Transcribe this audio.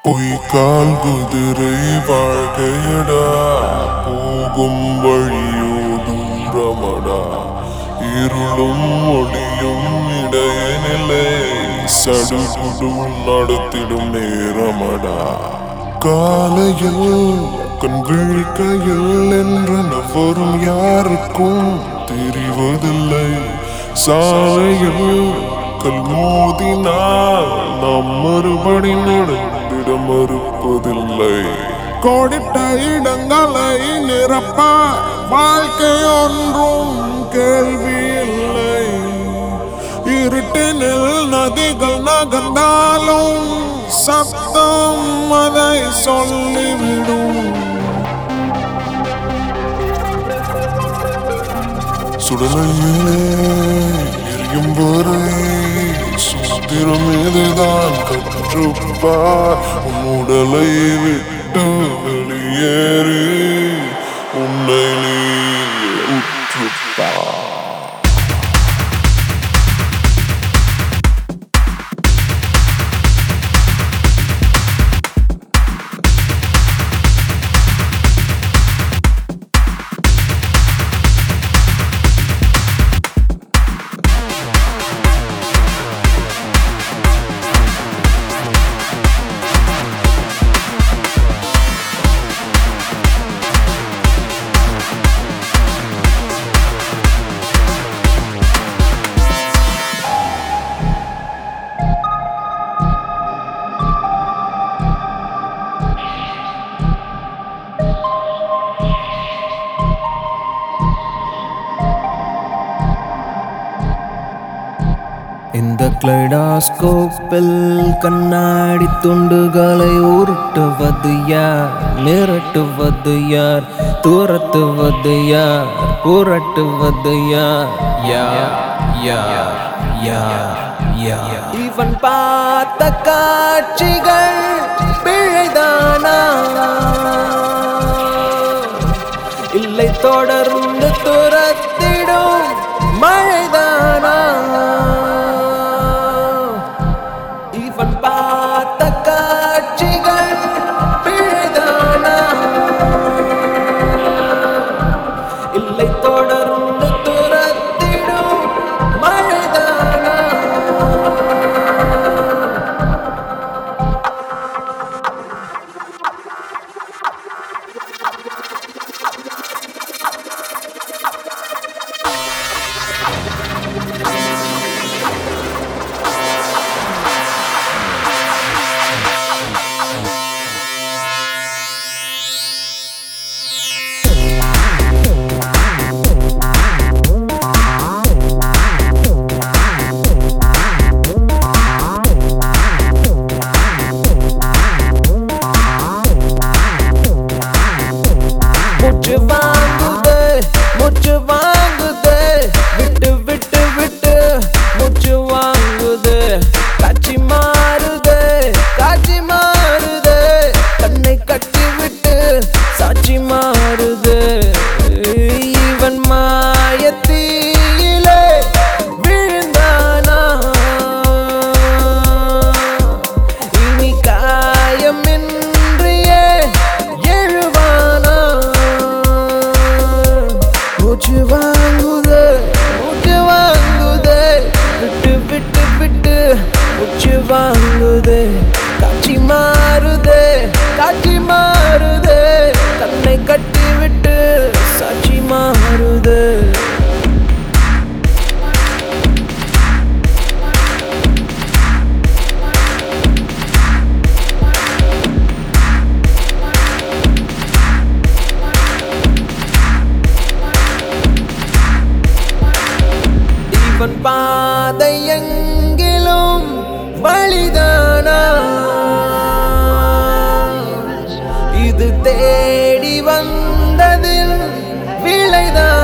பொய்கால் குதிரை வாழ்க்கையடா போகும் வழியோ தூரமடா இருளும் ஒளியும் இடையனில்லை சடுகுடுள் நடத்திடும் நேரமடா காலையில் கண் விழிக்கையில் என்றன வரும் யாருக்கும் தெரிவதில்லை சாலையில் கல் மோதினால் நாம் மறுபடி நடந்திட மறுப்பதில்லை கோடிட்ட இடங்களை நிரப்ப வாழ்க்கை ஒன்றும் கேள்வி இல்லை இருட்டினில் நதிகள் நகர்ந்தாலும் சத்தம் அதை சொல்லிவிடும் சுடலையிலே எரியும் வரை சுத்திரம் இதுதான் கற்றுப்பார் உன் உடலை விட்டு வெளியேறி உன்னை நீ உற்றுப்பார் இந்த கிளைடாஸ்கோப்பில் கண்ணாடி துண்டுகளை உருட்டுவது யார் மிரட்டுவது யார் துரத்துவது யார் புரட்டுவது யார் யார் யார் யார் யார் இவன் பார்த்த காட்சிகள் பிழைதானா இல்லை தொடர்ந்து துரத்திடும் மழைதானா இவன் பார்த்த காட்சிகள் பிழைதானா இல்லை தொடர்ந்து துரத்திடும் மழைதானா மூச்சு வாங்குது மூச்சு வாங்குது விட்டு விட்டு விட்டு மூச்சு வாங்குது காட்சி மாறுது காட்சி மாறுது கண்ணை கட்டி விட்டு சாட்சி மாறுது இவன் மாயத்தீயிலே விழுந்தானா இனி காயமின்றியே எழுவானா மூச்சு வாங்குது மூச்சு வாங்குது விட்டு விட்டு விட்டு மூச்சு வாங்குது காட்சி மாறுது காட்சி மாறுது கண்ணை கட்டி விட்டு சாட்சி மாறுது இவன் பாதை எங்கிலும் வழிதானா இது தேடி வந்ததில் விளைதானா